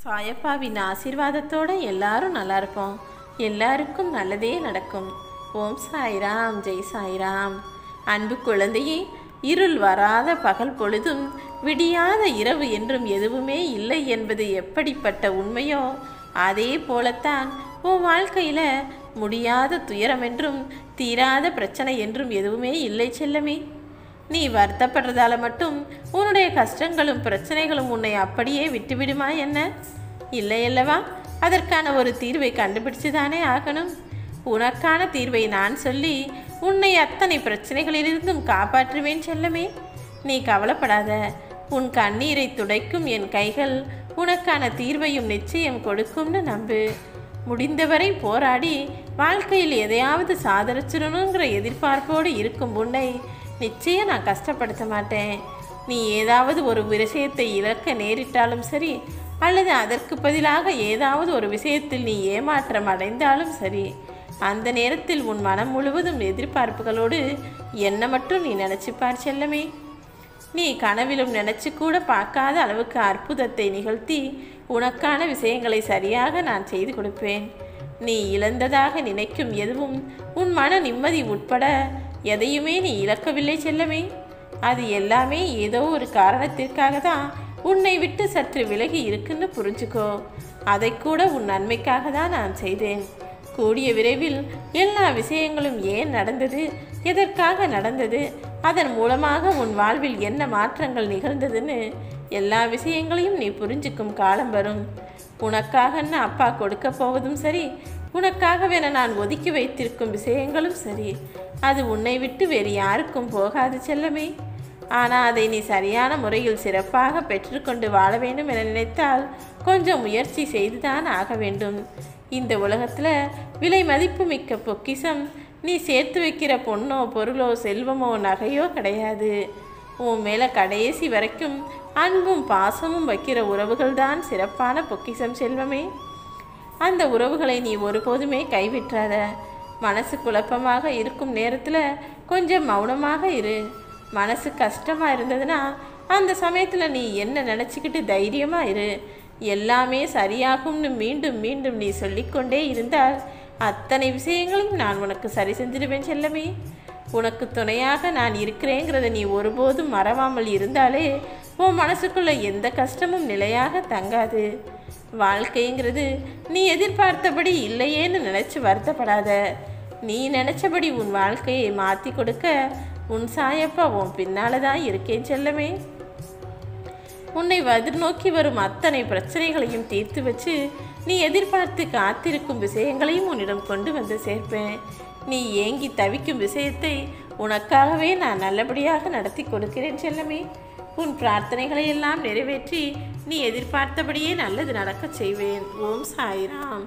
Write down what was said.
சாயப்பாவின் ஆசீர்வாதத்தோட எல்லாரும் நல்லா இருப்போம் எல்லாருக்கும் நல்லதே நடக்கும் ஓம் சாய்ராம் ஜெய் சாய்ராம் அன்பு குழந்தையே இருள் வராத பகல் பொழுதும் விடியாத இரவு என்றும் எதுவுமே இல்லை என்பது எப்படிப்பட்ட உண்மையோ அதே போலத்தான் உன் வாழ்க்கையில் முடியாத துயரம் என்றும் தீராத பிரச்சனை என்றும் எதுவுமே இல்லை செல்லமே நீ வருத்தப்படுறதால மட்டும் உன்னுடைய கஷ்டங்களும் பிரச்சனைகளும் உன்னை அப்படியே விட்டுவிடுமா என்ன இல்லை அல்லவா அதற்கான ஒரு தீர்வை கண்டுபிடிச்சு தானே ஆகணும் உனக்கான தீர்வை நான் சொல்லி உன்னை அத்தனை பிரச்சனைகளிலிருந்தும் காப்பாற்றுவேன் செல்லமே நீ கவலைப்படாத உன் கண்ணீரை துடைக்கும் என் கைகள் உனக்கான தீர்வையும் நிச்சயம் கொடுக்கும்னு நம்பு முடிந்தவரை போராடி வாழ்க்கையில் எதையாவது சாதரிச்சிடணுங்கிற எதிர்பார்ப்போடு இருக்கும் உன்னை நிச்சயம் நான் கஷ்டப்படுத்த மாட்டேன் நீ ஏதாவது ஒரு விஷயத்தை இழக்க நேரிட்டாலும் சரி அல்லது அதற்கு பதிலாக ஏதாவது ஒரு விஷயத்தில் நீ ஏமாற்றம் அடைந்தாலும் சரி அந்த நேரத்தில் உன் மனம் முழுவதும் எதிர்பார்ப்புகளோடு என்ன மட்டும் நீ நினச்சிப்பார் செல்லமே நீ கனவிலும் நினைச்சு கூட பார்க்காத அளவுக்கு அற்புதத்தை நிகழ்த்தி உனக்கான விஷயங்களை சரியாக நான் செய்து கொடுப்பேன் நீ இழந்ததாக நினைக்கும் எதுவும் உன் மன நிம்மதி உட்பட எதையுமே நீ இழக்கவில்லை செல்லமே அது எல்லாமே ஏதோ ஒரு காரணத்திற்காக தான் உன்னை விட்டு சற்று விலகி இருக்குன்னு புரிஞ்சுக்கோ அதை கூட உன் நன்மைக்காக தான் நான் செய்தேன் கூடிய விரைவில் எல்லா விஷயங்களும் ஏன் நடந்தது எதற்காக நடந்தது அதன் மூலமாக உன் வாழ்வில் என்ன மாற்றங்கள் நிகழ்ந்ததுன்னு எல்லா விஷயங்களையும் நீ புரிஞ்சுக்கும் காலம் வரும் உனக்காகன்னு அப்பா கொடுக்க போவதும் சரி உனக்காகவென நான் ஒதுக்கி வைத்திருக்கும் விஷயங்களும் சரி அது உன்னை விட்டு வேறு யாருக்கும் போகாது செல்லமே ஆனால் அதை நீ சரியான முறையில் சிறப்பாக பெற்றுக்கொண்டு வாழ வேண்டும் என நினைத்தால் கொஞ்சம் முயற்சி செய்துதான் ஆக வேண்டும் இந்த உலகத்தில் விலை மதிப்பு மிக்க பொக்கிஷம் நீ சேர்த்து வைக்கிற பொண்ணோ பொருளோ செல்வமோ நகையோ கிடையாது உன் மேலே கடைசி வரைக்கும் அன்பும் பாசமும் வைக்கிற உறவுகள் தான் சிறப்பான பொக்கிஷம் செல்வமே அந்த உறவுகளை நீ ஒருபோதுமே கைவிற்றாத மனசு குழப்பமாக இருக்கும் நேரத்தில் கொஞ்சம் மௌனமாக இரு மனசு கஷ்டமாக இருந்ததுன்னா அந்த சமயத்தில் நீ என்ன நினச்சிக்கிட்டு தைரியமாக இரு எல்லாமே சரியாகும்னு மீண்டும் மீண்டும் நீ சொல்லிக்கொண்டே இருந்தால் அத்தனை விஷயங்களையும் நான் உனக்கு சரி செஞ்சிடுவேன் செல்லமே உனக்கு துணையாக நான் இருக்கிறேங்கிறத நீ ஒருபோதும் மறவாமல் இருந்தாலே உன் மனசுக்குள்ள எந்த கஷ்டமும் நிலையாக தங்காது வாழ்க்கைங்கிறது நீ எதிர்பார்த்தபடி இல்லையேன்னு நினச்சி வருத்தப்படாத நீ நினச்சபடி உன் வாழ்க்கையை மாற்றி கொடுக்க உன் சாயப்பா உன் பின்னால தான் இருக்கேன் செல்லமே உன்னை எதிர்நோக்கி வரும் அத்தனை பிரச்சனைகளையும் தீர்த்து வச்சு நீ எதிர்பார்த்து காத்திருக்கும் விஷயங்களையும் உன்னிடம் கொண்டு வந்து சேர்ப்பேன் நீ ஏங்கி தவிக்கும் விஷயத்தை உனக்காகவே நான் நல்லபடியாக நடத்தி கொடுக்கிறேன் செல்லமே உன் பிரார்த்தனைகளை எல்லாம் நிறைவேற்றி நீ எதிர்பார்த்தபடியே நல்லது நடக்கச் செய்வேன் ஓம் சாய்ராம்